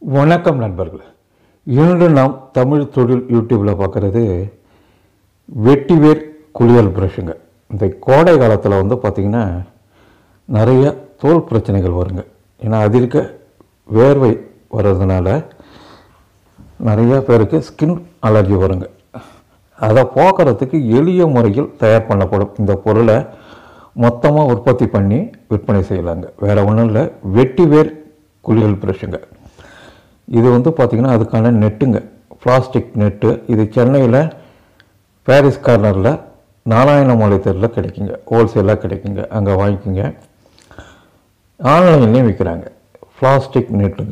வணக்கம் நண்பர்களே இன்று நாம் தமிழ் தொழில் யூடியூப்பில் பார்க்குறது வெட்டிவேர் குளியல் ப்ரஷ்ஷுங்க இந்த கோடை காலத்தில் வந்து பார்த்திங்கன்னா நிறைய தோல் பிரச்சனைகள் வருங்க ஏன்னா அது இருக்க வேர்வை வர்றதுனால நிறைய பேருக்கு ஸ்கின் அலர்ஜி வருங்க அதை போக்குறதுக்கு எளிய முறையில் தயார் பண்ணப்படும் இந்த பொருளை மொத்தமாக உற்பத்தி பண்ணி விற்பனை செய்யலாங்க வேறு ஒன்றும் இல்லை வெட்டிவேர் குளியல் ப்ரஷ்ஷுங்க இது வந்து பார்த்திங்கன்னா அதுக்கான நெட்டுங்க பிளாஸ்டிக் நெட்டு இது சென்னையில் பாரிஸ் கார்னரில் நாராயணமலை தெருவில் கிடைக்குங்க ஹோல்சேலாக கிடைக்குங்க அங்கே வாங்கிக்கோங்க ஆன்லைன்லேயும் விற்கிறாங்க பிளாஸ்டிக் நெட்டுங்க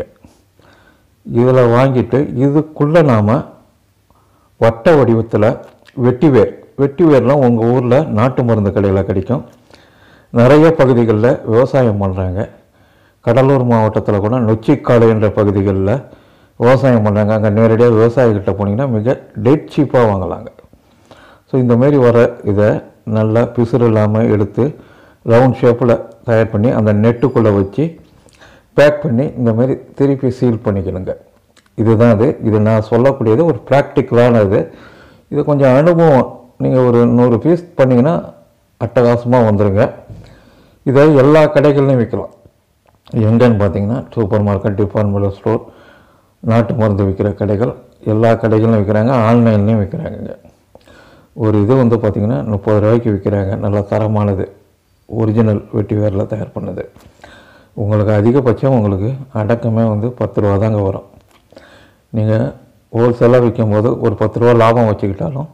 இதில் வாங்கிட்டு இதுக்குள்ளே நாம் வட்ட வடிவத்தில் வெட்டிவேர் வெட்டிவேர்லாம் உங்கள் ஊரில் நாட்டு மருந்து கடையில் கிடைக்கும் நிறைய பகுதிகளில் விவசாயம் பண்ணுறாங்க கடலூர் மாவட்டத்தில் கூட நொச்சிக்காடு என்ற பகுதிகளில் விவசாயம் பண்ணுறாங்க அங்கே நேரடியாக விவசாயிகிட்ட போனீங்கன்னா மிக டெட் சீப்பாக வாங்கலாங்க ஸோ இந்த மாதிரி வர இதை நல்லா பிசுறு இல்லாமல் எடுத்து ரவுண்ட் ஷேப்பில் தயார் பண்ணி அந்த நெட்டுக்குள்ளே வச்சு பேக் பண்ணி இந்த மாதிரி திருப்பி சீல் பண்ணிக்கணுங்க இதுதான் அது இது நான் சொல்லக்கூடியது ஒரு ப்ராக்டிக்கலான இது இது கொஞ்சம் அனுபவம் நீங்கள் ஒரு நூறு பீஸ் பண்ணிங்கன்னா அட்டகாசமாக வந்துடுங்க இதை எல்லா கடைகள்லையும் விற்கலாம் எங்கன்னு பார்த்தீங்கன்னா சூப்பர் மார்க்கெட் டிபார்ட்மெண்டல் ஸ்டோர் நாட்டு மருந்து விற்கிற கடைகள் எல்லா கடைகளும் விற்கிறாங்க ஆன்லைன்லேயும் விற்கிறாங்கங்க ஒரு இது வந்து பார்த்திங்கன்னா முப்பது ரூபாய்க்கு விற்கிறாங்க நல்ல தரமானது ஒரிஜினல் வெட்டி வேரில் தயார் பண்ணது உங்களுக்கு அதிகபட்சம் உங்களுக்கு அடக்கமே வந்து பத்து ரூபா தாங்க வரும் நீங்கள் ஹோல்சேலாக விற்கும்போது ஒரு பத்து ரூபா லாபம் வச்சுக்கிட்டாலும்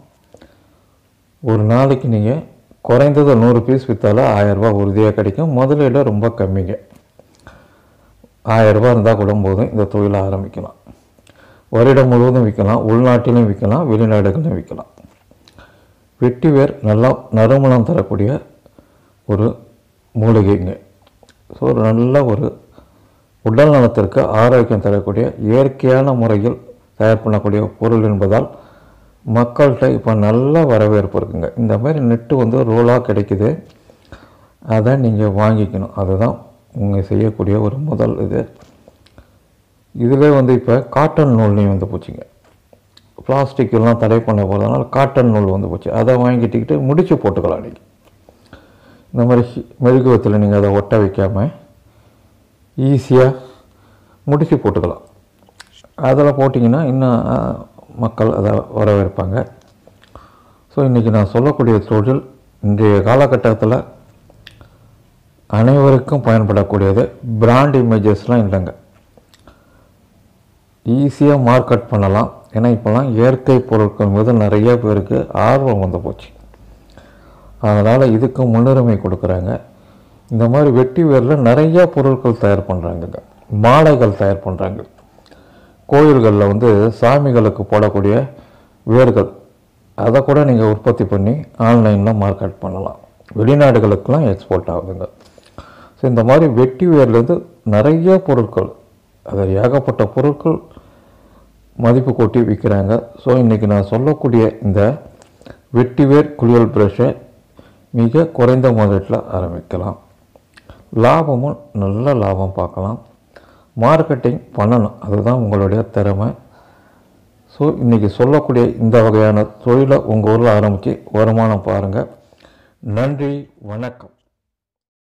ஒரு நாளைக்கு நீங்கள் குறைந்தது நூறு பீஸ் விற்றாலும் ஆயரரூபா உறுதியாக கிடைக்கும் முதலீடு ரொம்ப கம்மிங்க ஆயரரூபா இருந்தால் கூட போதும் இந்த தொழிலை ஆரம்பிக்கலாம் வருடம் முழுவதும் விற்கலாம் உள்நாட்டிலும் விற்கலாம் வெளிநாடுகளிலும் விற்கலாம் வெட்டிவேர் நல்லா நறுமணம் தரக்கூடிய ஒரு மூலிகைங்க ஸோ ஒரு நல்ல ஒரு உடல் நலத்திற்கு ஆரோக்கியம் தரக்கூடிய இயற்கையான முறையில் தயார் பண்ணக்கூடிய பொருள் என்பதால் மக்கள்கிட்ட இப்போ நல்ல வரவேற்பு இருக்குங்க இந்த மாதிரி நெட்டு வந்து ரோலாக கிடைக்குது அதை நீங்கள் வாங்கிக்கணும் அதுதான் நீங்கள் செய்யக்கூடிய ஒரு முதல் இது இதில் வந்து இப்போ காட்டன் நூல்லையும் வந்து போச்சுங்க பிளாஸ்டிக் எல்லாம் தடை பண்ண போகிறதுனால காட்டன் நூல் வந்து போச்சு அதை வாங்கிட்டுக்கிட்டு முடிச்சு போட்டுக்கலாம் நீங்கள் இந்த மாதிரி ஹி- மெழுகுவத்தில் நீங்கள் அதை ஒட்ட வைக்காமல் ஈஸியாக முடிச்சு போட்டுக்கலாம் அதில் போட்டிங்கன்னா இன்னும் ஆ, மக்கள் அதை வரவேற்பாங்க ஸோ இன்றைக்கி நான் சொல்லக்கூடிய தொழில் இன்றைய காலகட்டத்தில் அனைவருக்கும் பயன்படக்கூடியது பிராண்ட் இமேஜஸ்லாம் இல்லைங்க ஈஸியாக மார்க்கெட் பண்ணலாம் ஏன்னா இப்போலாம் இயற்கை பொருட்கள் மீது நிறைய பேருக்கு ஆர்வம் வந்து போச்சு அதனால் இதுக்கு முன்னுரிமை கொடுக்குறாங்க இந்த மாதிரி வெட்டி வேரில் நிறைய பொருட்கள் தயார் பண்ணுறாங்கங்க மாலைகள் தயார் பண்ணுறாங்க கோயில்களில் வந்து சாமிகளுக்கு போடக்கூடிய வேர்கள் அதை கூட நீங்கள் உற்பத்தி பண்ணி ஆன்லைனில் மார்க்கெட் பண்ணலாம் வெளிநாடுகளுக்கெல்லாம் எக்ஸ்போர்ட் ஆகுதுங்க ஸோ இந்த மாதிரி வெட்டி வேர்லேருந்து நிறைய பொருட்கள் அது ஏகப்பட்ட பொருட்கள் மதிப்பு கூட்டி விற்கிறாங்க ஸோ இன்றைக்கி நான் சொல்லக்கூடிய இந்த வெட்டிவேர் குளியல் ப்ரஷ்ஷை மிக குறைந்த முதலீட்டில் ஆரம்பிக்கலாம் லாபமும் நல்ல லாபம் பார்க்கலாம் மார்க்கெட்டிங் பண்ணணும் அதுதான் உங்களுடைய திறமை ஸோ இன்றைக்கி சொல்லக்கூடிய இந்த வகையான தொழிலை உங்கள் ஊரில் ஆரம்பித்து வருமானம் பாருங்கள் நன்றி வணக்கம்